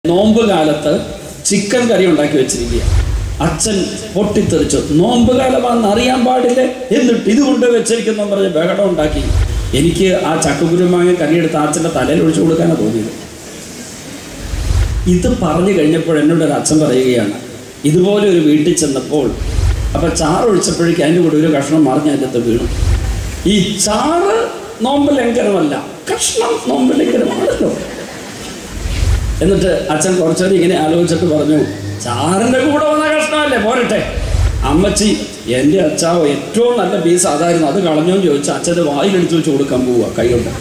നോമ്പ് കാലത്ത് ചിക്കൻ കറി ഉണ്ടാക്കി വെച്ചിരിക്കുക അച്ഛൻ പൊട്ടിത്തെറിച്ചു നോമ്പ് കാലമാണെന്ന് അറിയാൻ പാടില്ലേ എന്നിട്ട് ഇത് കൊണ്ട് വെച്ചിരിക്കുന്നു പറഞ്ഞ് ബഹളം ഉണ്ടാക്കി എനിക്ക് ആ ചക്കക്കുരുമാങ്ങ കറിയെടുത്ത് ആ അച്ഛൻ്റെ തലയിൽ ഒഴിച്ചു കൊടുക്കാനാണ് തോന്നിയത് ഇത് പറഞ്ഞു കഴിഞ്ഞപ്പോൾ എന്നോട് ഒരു അച്ഛൻ പറയുകയാണ് ഇതുപോലെ ഒരു വീട്ടിൽ ചെന്നപ്പോൾ അപ്പൊ ചാറ് ഒഴിച്ചപ്പോഴേക്കും അതിൻ്റെ കൂടെ ഒരു കഷ്ണം മറിഞ്ഞ് അതിൻ്റെ അകത്ത് വീണു ഈ ചാറ് നോമ്പ് ലംഘനമല്ല കഷ്ണം നോമ്പ് ലംഘനമാണല്ലോ എന്നിട്ട് അച്ഛൻ കുറച്ചുകൂടി ഇങ്ങനെ ആലോചിച്ചിട്ട് പറഞ്ഞു ചാറിൻ്റെ കൂടെ വന്ന കഷ്ണമല്ലേ പോരട്ടെ അമ്മച്ചി എൻ്റെ അച്ചാവോ ഏറ്റവും നല്ല പീസ് അതായിരുന്നു അത് കളഞ്ഞോന്ന് ചോദിച്ചാൽ അച്ഛൻ്റെ വായിലെടുത്ത് വെച്ച് കൊടുക്കാൻ പോവുക കൈകൊണ്ട്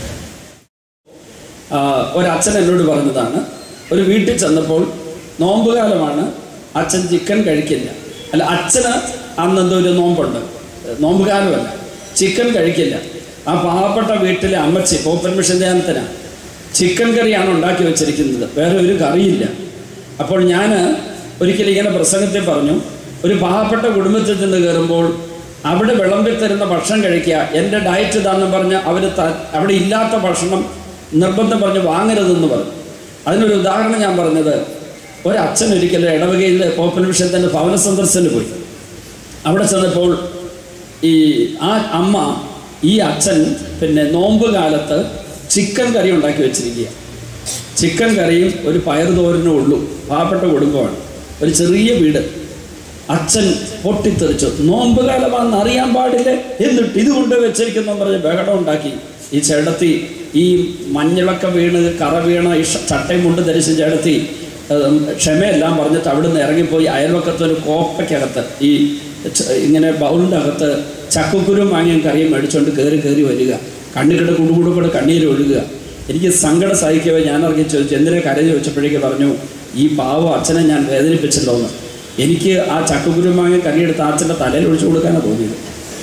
ആ, ഒരച്ഛൻ എന്നോട് പറഞ്ഞതാണ് ഒരു വീട്ടിൽ ചെന്നപ്പോൾ നോമ്പുകാലമാണ് അച്ഛൻ ചിക്കൻ കഴിക്കില്ല അല്ല അച്ഛന് അന്ന് എന്തോ ഒരു നോമ്പുണ്ട് നോമ്പുകാലമല്ല ചിക്കൻ കഴിക്കില്ല ആ പാവപ്പെട്ട വീട്ടിലെ അമ്മച്ചി പോപ്പൻ മിഷൻ ധ്യാനത്തിനാണ് ചിക്കൻ കറിയാണ് ഉണ്ടാക്കി വെച്ചിരിക്കുന്നത് വേറെ ഒരു കറിയില്ല അപ്പോൾ ഞാൻ ഒരിക്കലും ഇങ്ങനെ പ്രസംഗത്തിൽ പറഞ്ഞു ഒരു പാവപ്പെട്ട കുടുംബത്തിൽ നിന്ന് കയറുമ്പോൾ അവിടെ വിളമ്പി തരുന്ന ഭക്ഷണം കഴിക്കുക എൻ്റെ ഡയറ്റ് ഇതാണെന്ന് പറഞ്ഞ് അവർ അവിടെ ഇല്ലാത്ത ഭക്ഷണം നിർബന്ധം പറഞ്ഞ് വാങ്ങരുതെന്ന് പറഞ്ഞു അതിനൊരു ഉദാഹരണം ഞാൻ പറഞ്ഞത് ഒരച്ഛൻ ഒരിക്കലും ഇടവകയിൽ പോപ്പൻ മിഷൻ്റെ ഭവന സന്ദർശനത്തിന് പോയി അവിടെ ചെന്നപ്പോൾ ഈ ആ അമ്മ ഈ അച്ഛൻ പിന്നെ നോമ്പ് കാലത്ത് ചിക്കൻ കറി ഉണ്ടാക്കി വെച്ചിരിക്കുക ചിക്കൻ കറിയും ഒരു പയർ തോരനും ഉള്ളൂ പാവപ്പെട്ട കുടുംബമാണ് ഒരു ചെറിയ വീട് അച്ഛൻ പൊട്ടിത്തെറിച്ചു നോമ്പ് കാലമാണെന്ന് അറിയാൻ പാടില്ലേ എന്നിട്ട് ഇത് കൊണ്ട് വെച്ചിരിക്കുന്നു പറഞ്ഞ് ബഹളം ഉണ്ടാക്കി ഈ ചേടത്തി ഈ മഞ്ഞളൊക്കെ വീണ് കറ വീണ ഈ ഷ- ചട്ടയും മുണ്ട് ധരിച്ച് ചേടത്തി ഉം, ക്ഷമയെല്ലാം പറഞ്ഞിട്ട് അവിടുന്ന് ഇറങ്ങിപ്പോയി അയൽവക്കത്ത് ഒരു കോപ്പയ്ക്കകത്ത് ഈ ച- ഇങ്ങനെ ബൗളിൻ്റെ അകത്ത് ചക്കക്കുരും മാങ്ങയും കറിയും മേടിച്ചുകൊണ്ട് കയറി കയറി വരിക കണ്ണിക്കിടെ കുടുകുടുക്കൂടെ കണ്ണീര് ഒഴുകുക എനിക്ക് സങ്കടം സഹിക്കവേ ഞാൻ ഇറങ്ങി ചോദിച്ചു എന്തിനെ കരഞ്ഞു ചോദിച്ചപ്പോഴേക്ക് പറഞ്ഞു ഈ പാവം അച്ഛനെ ഞാൻ വേദനിപ്പിച്ചല്ലോ എന്ന് എനിക്ക് ആ ചക്കക്കുരും മാങ്ങയും കറിയെടുത്ത് ആ അച്ഛൻ്റെ തലയിൽ ഒഴിച്ചു കൊടുക്കാനാണ് തോന്നിയത്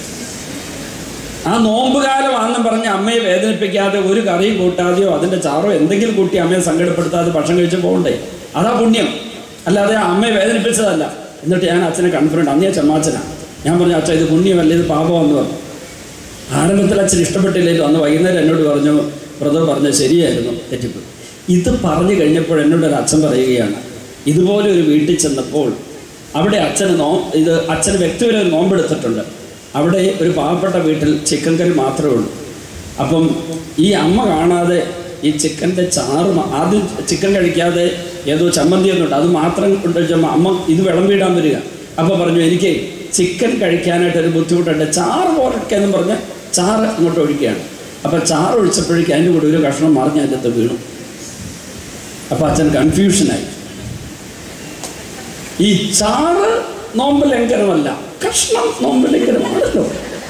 ആ നോമ്പുകാലമാണെന്നും പറഞ്ഞ് അമ്മയെ വേദനിപ്പിക്കാതെ ഒരു കറിയും കൂട്ടാതെയോ അതിൻ്റെ ചാറോ എന്തെങ്കിലും കൂട്ടി അമ്മയെ സങ്കടപ്പെടുത്താതെ ഭക്ഷണം കഴിച്ച് പോകണ്ടേ അതാ പുണ്യം അല്ലാതെ ആ അമ്മയെ വേദനിപ്പിച്ചതല്ല എന്നിട്ട് ഞാൻ അച്ഛനെ കൺഫറൻറ്റ് അന്നേ ചമ്മാച്ചനാണ് ഞാൻ പറഞ്ഞു അച്ഛൻ ഇത് പുണ്യമല്ല ഇത് പാപമെന്ന് പറഞ്ഞു ആരംഭത്തിൽ അച്ഛൻ ഇഷ്ടപ്പെട്ടില്ലല്ലോ അന്ന് വൈകുന്നേരം എന്നോട് പറഞ്ഞു ബ്രദർ പറഞ്ഞ ശരിയായിരുന്നു തെറ്റിപ്പോയി ഇത് പറഞ്ഞു കഴിഞ്ഞപ്പോൾ എന്നോട് ഒരു അച്ഛൻ പറയുകയാണ് ഇതുപോലെ ഒരു വീട്ടിൽ ചെന്നപ്പോൾ അവിടെ അച്ഛന് നോ ഇത് അച്ഛന് വ്യക്തിപരം ഒരു നോമ്പെടുത്തിട്ടുണ്ട് അവിടെ ഒരു പാവപ്പെട്ട വീട്ടിൽ ചിക്കൻ കറി മാത്രമേ ഉള്ളൂ അപ്പം ഈ അമ്മ കാണാതെ ഈ ചിക്കൻ്റെ ചാറ് മ- ആദ്യം ചിക്കൻ കഴിക്കാതെ ഏതോ ചമ്മന്തി ഒന്നുണ്ട് അത് മാത്രം കൊണ്ടുവച്ചപ്പോൾ അമ്മ ഇത് വിളമ്പിടാൻ വരിക അപ്പോൾ പറഞ്ഞു എനിക്ക് ചിക്കൻ കഴിക്കാനായിട്ട് ഒരു ബുദ്ധിമുട്ടുണ്ട് ചാറ് പോരട്ടെ എന്ന് പറഞ്ഞ് ചാറ് ഇങ്ങോട്ട് ഒഴിക്കുകയാണ് അപ്പോൾ ചാറ് ഒഴിച്ചപ്പോഴേക്കും അതിൻ്റെ കൂടെ ഒരു കഷ്ണം മറിഞ്ഞ് അതിൻ്റെ അകത്ത് വീണു അപ്പോൾ അച്ഛൻ കൺഫ്യൂഷനായി ഈ ചാറ് നോമ്പ് ലംഘനമല്ല കഷ്ണം നോമ്പ് ലംഘനമാണല്ലോ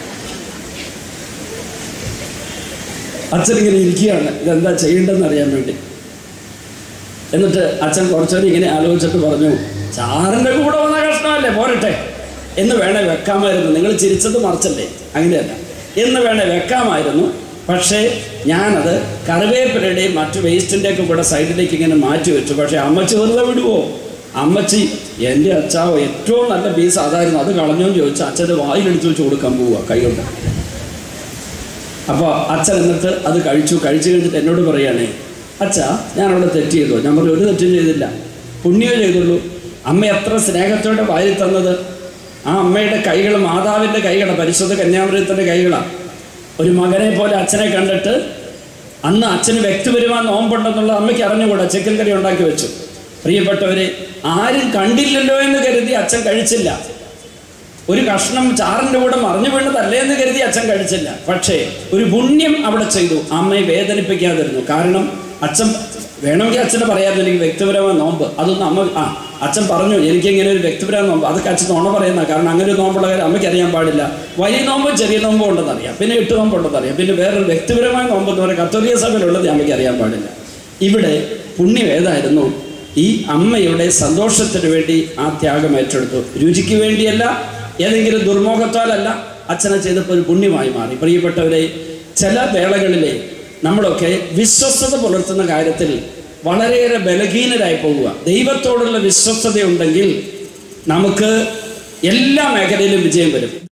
അച്ഛൻ ഇങ്ങനെ ഇരിക്കുകയാണ് ഇതെന്താ ചെയ്യേണ്ടതെന്ന് അറിയാൻ വേണ്ടി എന്നിട്ട് അച്ഛൻ കുറച്ചുകൂടി ഇങ്ങനെ ആലോചിച്ചിട്ട് പറഞ്ഞു ചാറിൻ്റെ കൂടെ വന്ന കഷ്ണമല്ലേ പോരട്ടെ എന്ന് വേണേ വെക്കാമായിരുന്നു നിങ്ങൾ ചിരിച്ചത് മറിച്ചല്ലേ അങ്ങനെയല്ല എന്ന് വേണേ വെക്കാമായിരുന്നു പക്ഷേ ഞാനത് കറിവേപ്പിലയുടെയും മറ്റു വേസ്റ്റിൻ്റെയൊക്കെ കൂടെ സൈഡിലേക്ക് ഇങ്ങനെ മാറ്റി വെച്ചു പക്ഷേ അമ്മച്ചി വെറുതെ വിടുവോ അമ്മച്ചി എൻ്റെ അച്ചാവോ ഏറ്റവും നല്ല പീസ് അതായിരുന്നു അത് കളഞ്ഞോന്ന് ചോദിച്ചാൽ അച്ഛൻ്റെ വായിലെടുത്ത് വെച്ച് കൊടുക്കാൻ പോവുക കൈകൊണ്ട് അപ്പോൾ അച്ഛൻ എന്നിട്ട് അത് കഴിച്ചു കഴിച്ചു കഴിഞ്ഞിട്ട് എന്നോട് പറയുകയാണേ അച്ഛാ ഞാൻ അവിടെ തെറ്റ് ചെയ്തു ഞാൻ പറഞ്ഞു ഒരു തെറ്റും ചെയ്തില്ല പുണ്യമേ ചെയ്തുള്ളൂ അമ്മ എത്ര സ്നേഹത്തോടെ വാരി തന്നത് ആ അമ്മയുടെ കൈകൾ മാതാവിൻ്റെ കൈകളാണ് പരിശുദ്ധ കന്യാമൃതത്തിൻ്റെ കൈകളാണ് ഒരു മകനെ പോലെ അച്ഛനെ കണ്ടിട്ട് അന്ന് അച്ഛന് വ്യക്തിപരമായ നോമ്പുണ്ടെന്നുള്ള അമ്മയ്ക്ക് അറിഞ്ഞുകൂടാ ചിക്കൻ കറി ഉണ്ടാക്കി വെച്ചു പ്രിയപ്പെട്ടവരെ ആരും കണ്ടില്ലല്ലോ എന്ന് കരുതി അച്ഛൻ കഴിച്ചില്ല ഒരു കഷ്ണം ചാറിൻ്റെ കൂടെ മറിഞ്ഞു വീണതല്ലേ എന്ന് കരുതി അച്ഛൻ കഴിച്ചില്ല പക്ഷേ ഒരു പുണ്യം അവിടെ ചെയ്തു അമ്മയെ വേദനിപ്പിക്കാതിരുന്നു കാരണം അച്ഛൻ വേണമെങ്കിൽ അച്ഛനെ പറയാമായിരുന്നു എനിക്ക് വ്യക്തിപരമായ നോമ്പ് അതൊന്നും അമ്മ ആ അച്ഛൻ പറഞ്ഞു എനിക്ക് ഇങ്ങനെ ഒരു വ്യക്തിപരമായ നോമ്പ് അതൊക്കെ അച്ഛൻ നുണ പറയുന്ന കാരണം അങ്ങനെ ഒരു നോമ്പുള്ള കാര്യം അമ്മയ്ക്ക് അറിയാൻ പാടില്ല വലിയ നോമ്പും ചെറിയ നോമ്പും ഉണ്ടെന്ന് അറിയാം പിന്നെ എട്ട് നോമ്പ് ഉണ്ടെന്ന് അറിയാം പിന്നെ വേറൊരു വ്യക്തിപരമായ നോമ്പ് എന്ന് പറയുക കത്തോലിയ സഭയിലുള്ളത് അമ്മയ്ക്ക് അറിയാൻ പാടില്ല ഇവിടെ പുണ്യം ഏതായിരുന്നു ഈ അമ്മയുടെ സന്തോഷത്തിന് വേണ്ടി ആ ത്യാഗം ഏറ്റെടുത്തു രുചിക്ക് വേണ്ടിയല്ല ഏതെങ്കിലും ദുർമോഹത്താലല്ല അച്ഛനെ ചെയ്തപ്പോൾ ഒരു പുണ്യമായി മാറി പ്രിയപ്പെട്ടവരെ ചില വേളകളിലെ നമ്മളൊക്കെ വിശ്വസ്തത പുലർത്തുന്ന കാര്യത്തിൽ വളരെയേറെ ബലഹീനരായി പോവുക ദൈവത്തോടുള്ള വിശ്വസ്തതയുണ്ടെങ്കിൽ നമുക്ക് എല്ലാ മേഖലയിലും വിജയം വരും